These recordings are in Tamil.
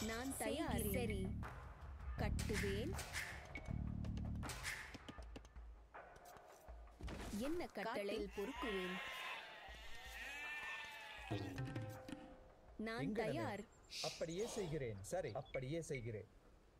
நான் தயார் சரி கட்டுவேன் என்ன கட்டளை பொறுக்குவேன் நான் எங்கனமே? தயார் அப்படியே செய்கிறேன் சரி அப்படியே செய்கிறேன்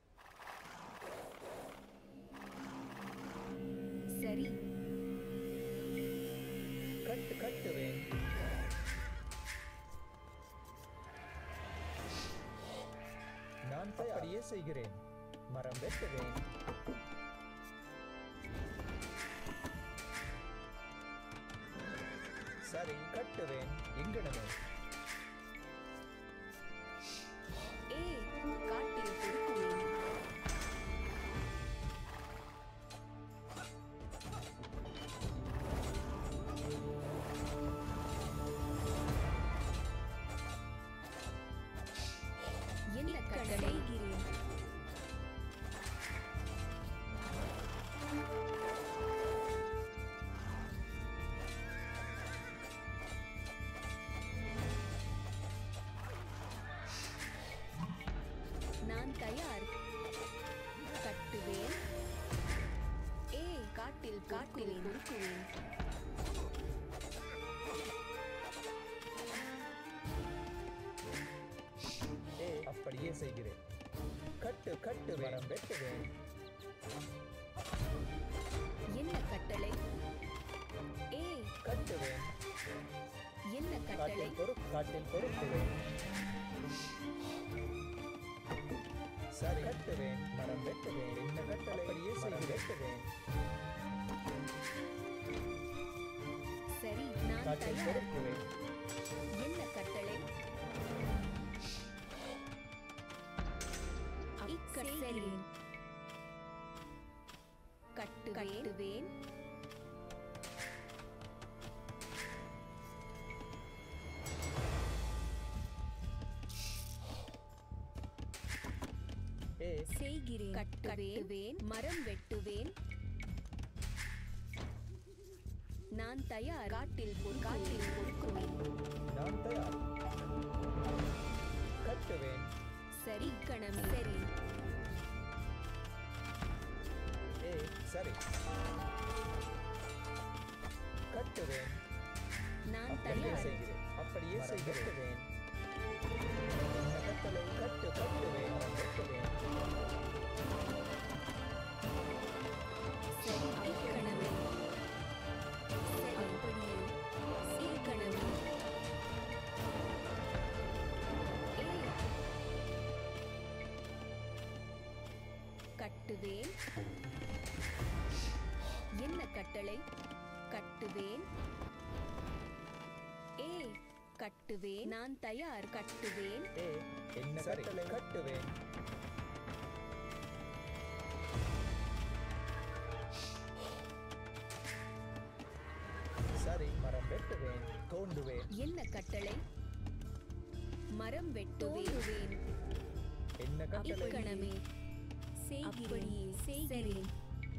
சரி கட்டு கட்டுவேன் நான் தயார். அப்படியே செய்கிறேன் மரம் வெட்டுவேன் சரி கட்டுவேன் எங்கனமே ஏ காட்டில் பொறுக்குவேன் என்ன கட்டளை நான் தயார் கட்டுவேன் ஏ காட்டில் காட்டில் பொறுக்குவேன் ஏ அப்படியே செய்கிறேன் கட்டு கட்டு மரம் வெட்டுவேன் என்ன கட்டளை ஏ கட்டுவேன் என்ன கட்டளை காட்டில் பொறு காட்டில் பொறுக்குவேன் சரி கட்டுவேன் மரம் வெட்டுவேன் என்ன கட்டளை அப்படியே செய்து வெட்டுவேன் சரி நான் காட்டில் தயார் பொறுக்குவேன் என்ன கட்டளை இக்கட்டளையின் கட்டு கட்டுவேன் ஏ செய்கிறேன் கட்டுவேன் மரம் வெட்டுவேன் நான் தயார் காட்டில் பொறு காட்டில் பொறுக்குவேன் நான் தயார் கட்டுவேன் சரி கணம் சரி ஏ சரி கட்டுவேன் நான் அப்படியே தயார் செய்கிறேன் அப்படியே செய்கிறேன் என்ன கட்டளை கட்டு கட்டுவேன் மரம் வெட்டுவேன் சரி இக்கணமே சரி அப்படியே இக்கணமே ஏய். கட்டுவேன் என்ன கட்டளை கட்டுவேன் ஏ கட்டுவேன் நான் தயார் கட்டுவேன் ஏ என்ன கட்டளை கட்டுவேன் சரி மரம் வெட்டுவேன் தோண்டுவேன் என்ன கட்டளை மரம் வெட்டுவேன் என்ன கட்டளை இக்கணமே அப்படியே செய்கிறேன்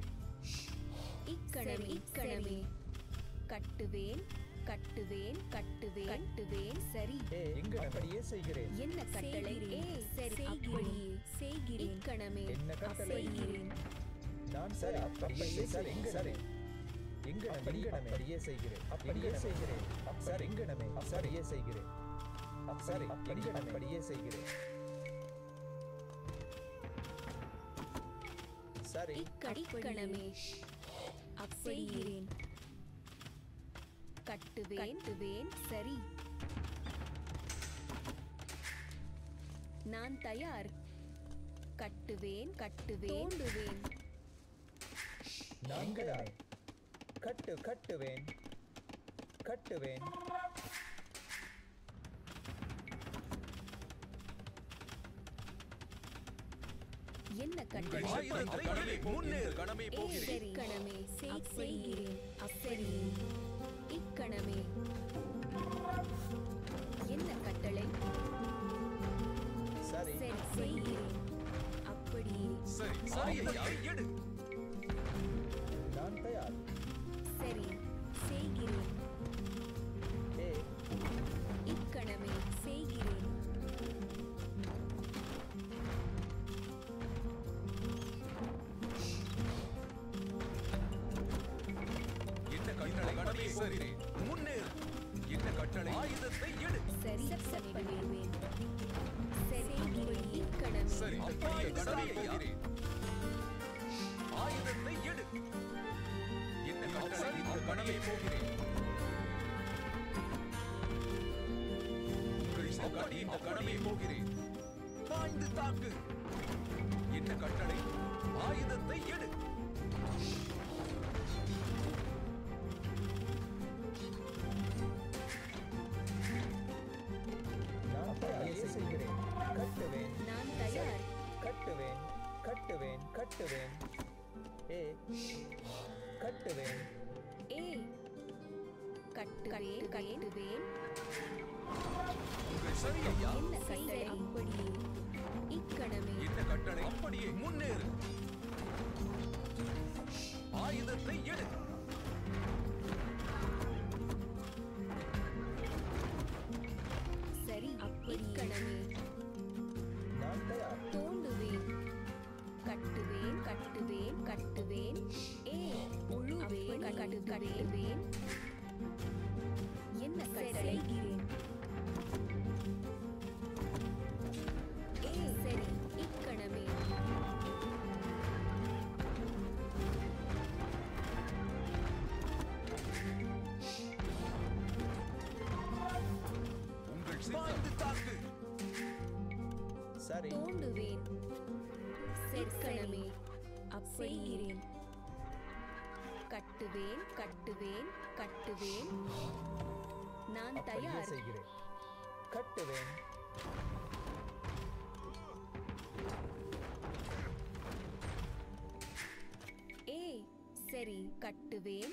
இக்கணமே இக்கணமே கட்டுவேன் கட்டுவேன் கட்டுவேன் கட்டுவேன் சரி ஏ எங்க அப்படியே செய்கிறேன் என்ன கட்டளை ஏ சரி அப்படியே செய்கிறேன் இக்கணமே என்ன கட்டளை? செய்கிறேன் நான் சரி அப்படியே சரி எங்க சரி எங்க அப்படியே அப்படியே செய்கிறேன் அப்படியே செய்கிறேன் சரி எங்கனமே சரியே செய்கிறேன் சரி எங்க அப்படியே செய்கிறேன் சரி இக்கணமே செய்கிறேன் கட்டுவேன் கட்டுவேன் சரி நான் தயார் கட்டுவேன் கட்டுவேன் தோண்டுவேன் நான் தயார் கட்டு கட்டுவேன் கட்டுவேன் என்ன கட்டளை ஆயிரத்து கணமே முன்னேறு கணமே ஏ போகிறேன் சரி கணமே செய் செய்கிறேன் அப்படி இக்கணமே என்ன கட்டளை சரி சரி செய்கிறேன் அப்படியே சரி சரி எடு நான் தயார் சரி செய்கிறேன் ஏ இக்கணமே செய்கிறேன் சரி முன்னேறு என்ன கட்டளை ஆயுதத்தை எடு சரி பண்ணிடுவேன் சரி இப்படி கடமை சரி அப்படியே கடமையை போகிறேன் ஆயுதத்தை எடு என்ன கட்டளை இந்த கடமையை போகிறேன் உங்கள் சௌகாட்டி இந்த கடமையை போகிறேன் பாய்ந்து தாக்கு என்ன கட்டளை ஆயுதத்தை எடு நான் அப்படியே செய்கிறேன் கட்டுவேன் நான் தயார் கட்டுவேன் கட்டுவேன் கட்டுவேன் ஏ கட்டுவேன் ஏ கட்டுவேன் கட்டுவேன் உங்கள் சரி ஐயா என்ன கட்டளை அப்படியே இக்கணமே என்ன கட்டளை அப்படியே முன்னேறு ஆயுதத்தை எடு சரி இக்கணமே நான் தயார் தோண்டுவேன் கட்டுவேன் கட்டுவேன் கட்டுவேன் ஏ உழுவேன் கட்டு கட்டுவேன் என்ன செய்கிறேன் ஏ சரி இக்கணமே உங்கள் பாய்ந்து தாக்கு சரி தோண்டுவேன் செற்கணமே செய்கிறேன் கட்டுவேன் கட்டுவேன் கட்டுவேன் நான் அப்படியே தயார் செய்கிறேன் கட்டுவேன் ஏ சரி கட்டுவேன்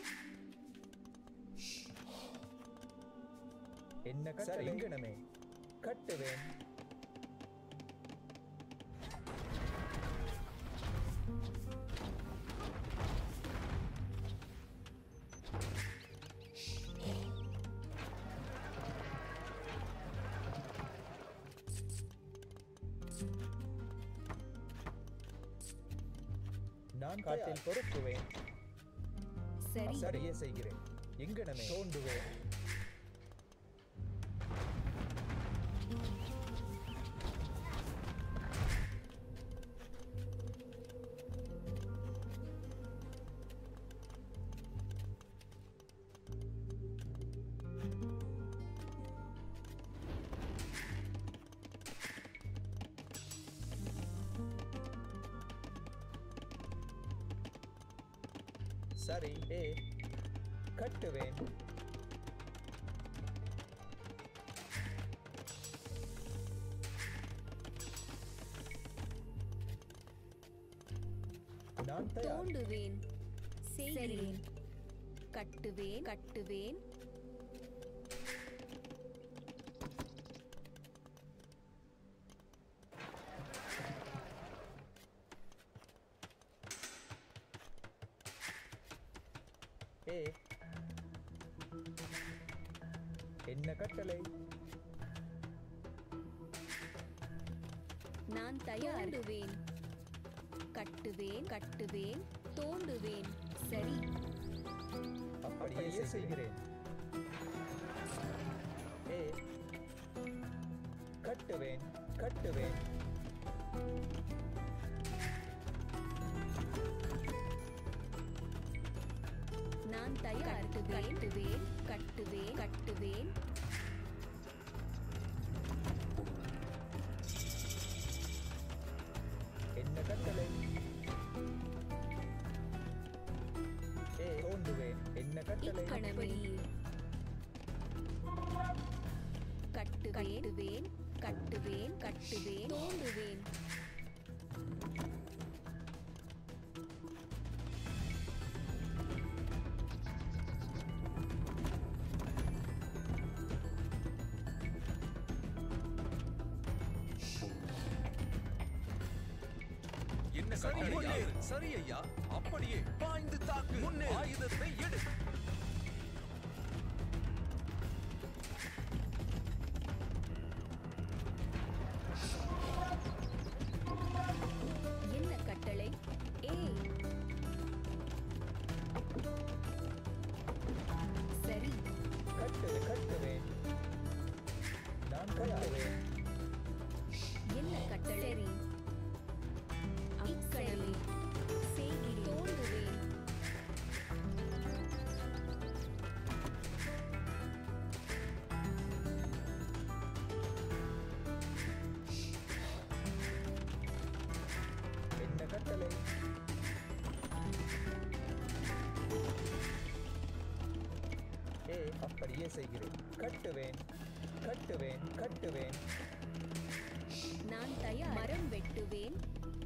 என்ன கட்டளை எங்கனமே கட்டுவேன் நான் காட்டில் பொறுக்குவேன் சரி சரியே செய்கிறேன் எங்கனமே தோண்டுவேன் சரி ஏ கட்டுவேன் நான் தயார் தோண்டுவேன் செய்கிறேன் கட்டுவேன் கட்டுவேன் ஏ என்ன கட்டளை நான் தயாரிடுவேன் கட்டுவேன் கட்டுவேன் தோண்டுவேன் சரி அப்படியே செய்கிறேன் ஏ கட்டுவேன் கட்டுவேன் நான் தயார் கட்டுவேன் கட்டுவேன் கட்டுவேன் என்ன கட்டளை ஏ தோண்டுவேன் என்ன கட்டளை இக்கணமே கட்டுவேன் கட்டுவேன் கட்டுவேன் தோண்டுவேன் என்ன கட்டளை சரி ஐயா அப்படியே பாய்ந்து தாக்கு முன்னே ஆயுதத்தை எடு என்ன கட்டளை ஏ சரி அப்படியே செய்கிறேன் கட்டுவேன் கட்டுவேன் கட்டுவேன் நான் தயார் மரம் வெட்டுவேன்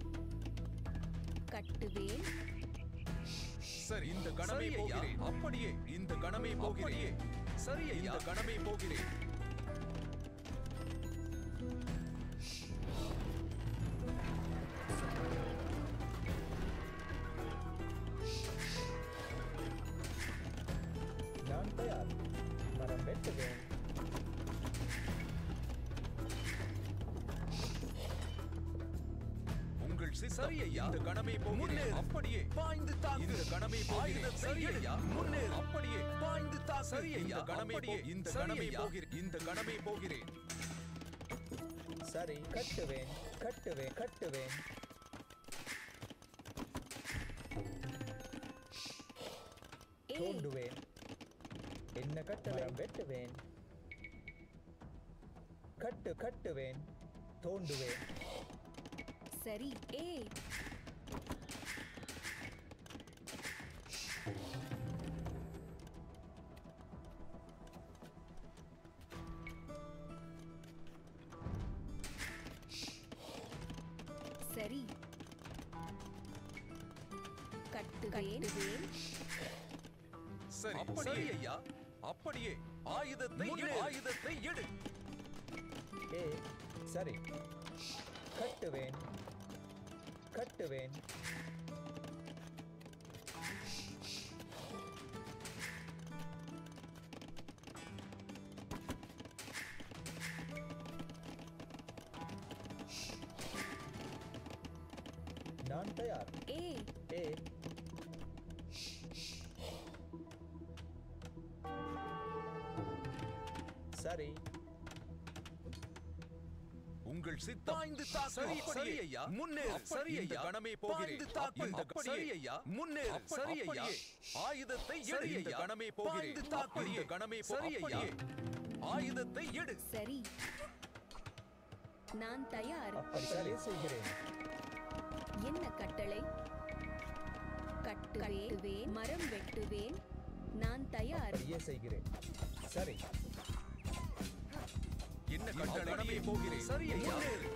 கட்டுவேன் சரி இந்த கணமே போகிறேன் அப்படியே இந்த கணமே போகிறேன் சரி இந்த கணமே போகிறேன் நான் தயார் மரம் வெட்டுவேன் உங்கள் சரி ஐயா இந்த கணமே போகிறேன் அப்படியே பாய்ந்து தாக்கு இந்த கணமே போகிறேன் சரி ஐயா முன்னேறு அப்படியே பாய்ந்து தாக்கு சரி ஐயா இந்த கணமே போ இந்த கணமே போகிறேன் இந்த கணமே போகிறேன் சரி கட்டுவேன் கட்டுவேன் கட்டுவேன் ஏ தோண்டுவேன் என்ன கட்டளை வெட்டுவேன் கட்டு கட்டுவேன் தோண்டுவேன் சரி ஏ சரி கட்டுவேன் சரி அப்படியே ஐயா அப்படியே ஆயுதத்தை எடு ஆயுதத்தை எடு ஏ சரி கட்டுவேன் கட்டுவேன் நான் தயார் ஏ ஏ சரி உங்கள் சித்தம் பாய்ந்து தாக்கு சரி சரி ஐயா முன்னேறு சரி ஐயா கணமே போகிறேன் தாக்கு இந்த சரி ஐயா முன்னேறு சரி ஐயா ஆயுதத்தை எடு இந்த கணமே போகிறேன் தாக்கு இந்த கணமே சரி ஐயா ஆயுதத்தை எடு சரி நான் தயார் அப்படி சரி செய்கிறேன் என்ன கட்டளை கட்டுவேன் மரம் வெட்டுவேன் நான் தயார் அப்படியே செய்கிறேன் சரி என்ன கட்டளை போகிறேன் சரி ஐயா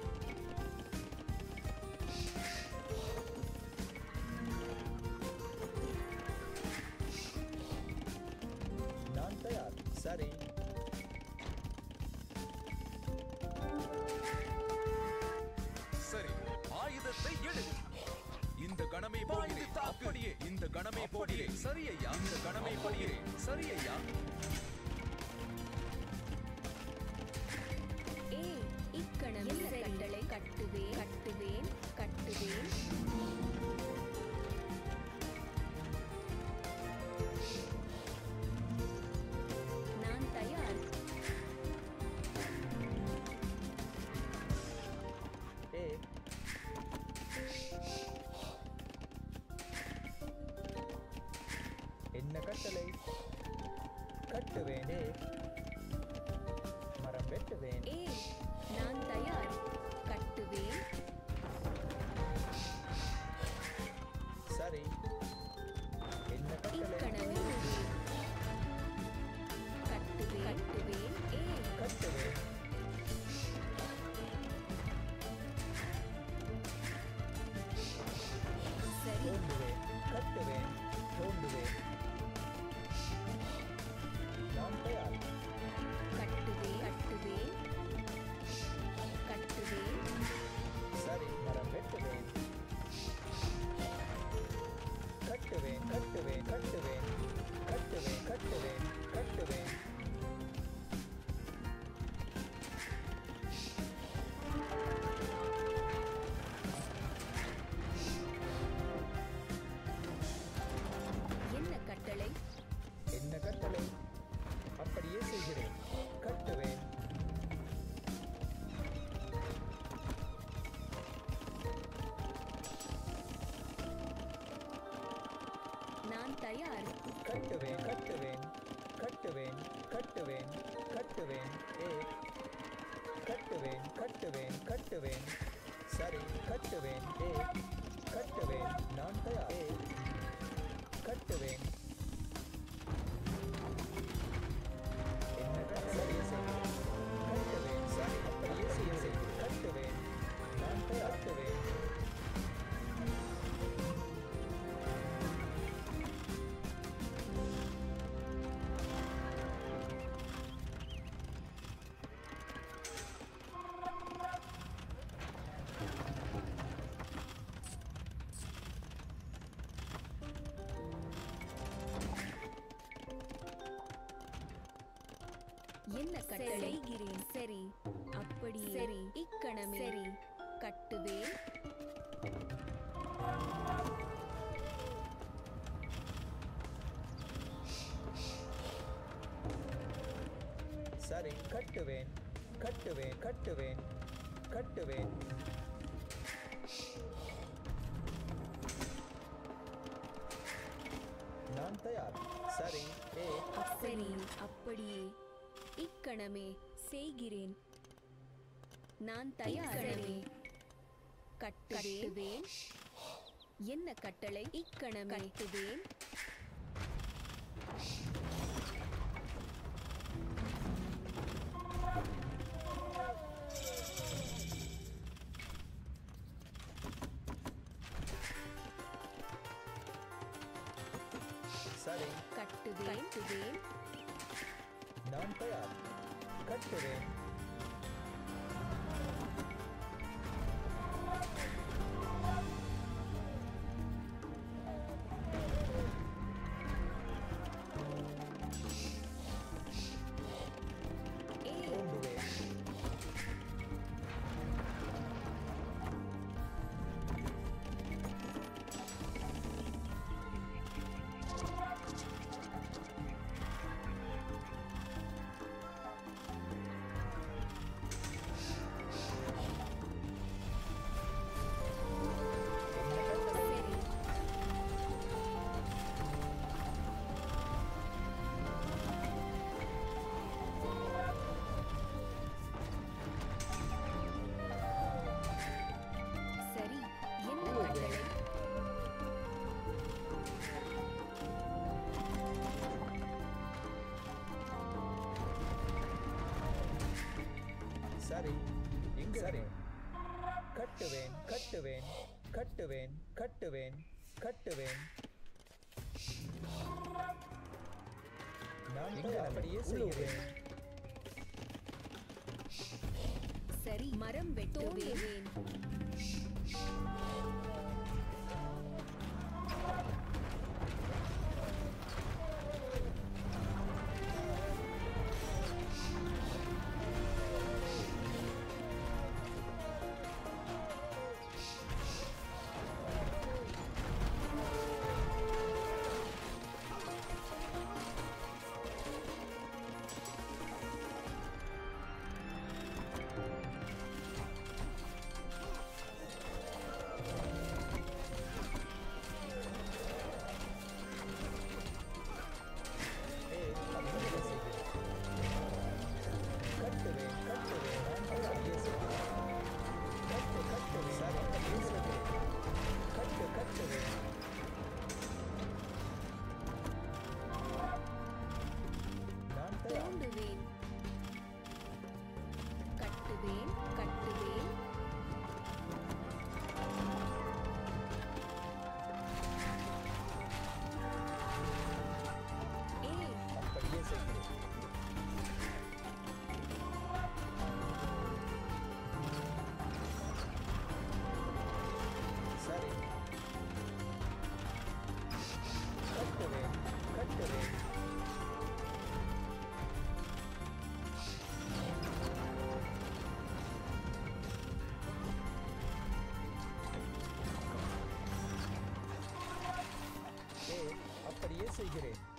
நான் தயார் சரி சரி ஆயுதத்தை எடு இந்த கணமே போகிறேன் அப்படியே இந்த கணமே போகிறேன் சரி ஐயா இந்த கணமே போகிறேன் சரி ஐயா ஏ இக்கணம் கட்டளை கட்டுவேன் கட்டுவேன் கட்டுவேன் நான் தயார் ஏ என்ன கட்டளை கட்டுவேன் ஏ மரம் வெட்டுவேன் ஏ நான் தயார் கட்டுவேன் சரி என்ன கட்டளை இக்கணமே கட்டுவேன் கட்டுவேன் ஏ கட்டுவேன் சரி தோண்டுவேன் கட்டுவேன் தோண்டுவேன் நான் தயார் கட்டுவேன் கட்டுவேன் கட்டுவேன் சரி மரம் வெட்டுவேன் கட்டுவேன் கட்டுவேன் கட்டுவேன் கட்டுவேன் கட்டுவேன் கட்டுவேன் என்ன கட்டளை என்ன கட்டளை அப்படியே செய்கிறேன் கட்டுவேன் நான் தயார் கட்டுவேன் கட்டுவேன் கட்டுவேன் கட்டுவேன் கட்டுவேன் ஏ கட்டுவேன் கட்டுவேன் கட்டுவேன் சரி கட்டுவேன் ஏ கட்டுவேன் நான் தயார் ஏ கட்டுவேன் இக்கணமே சரி கட்டுவேன் சரி கட்டுவேன் கட்டுவேன் கட்டுவேன் கட்டுவேன் நான் தயார் சரி ஏ சரி அப்படியே இக்கணமே செய்கிறேன் நான் தயாரே கட்டுவேன் என்ன கட்டளை இக்கணமே கட்டுவேன் சரி கட்டுவேன் கட்டுவேன் நான் தயார் கட்டுவேன் ஏ தோண்டுவேன் சரி சரி என்ன கட்டளை சரி எங்க சரி கட்டுவேன் கட்டுவேன் கட்டுவேன் கட்டுவேன் கட்டுவேன் நான் இங்க அப்படியே செய்கிறேன் சரி மரம் வெட்டுவேன் ஏ அப்படியே செய்கிறேன் கட்டுவேன் கட்டுவேன் நான் அப்படியே செய்கிறேன் கட்டு கட்டுவேன் சரி அப்படியே செய்கிறேன் கட்டு கட்டுவேன் நான் தயார் தோண்டுவேன் கட்டுவேன் கட்டுவேன் ஏ அப்படியே செய்கிறேன் சரி கட்டுவேன் கட்டுவேன் ஏ அப்படியே செய்கிறேன்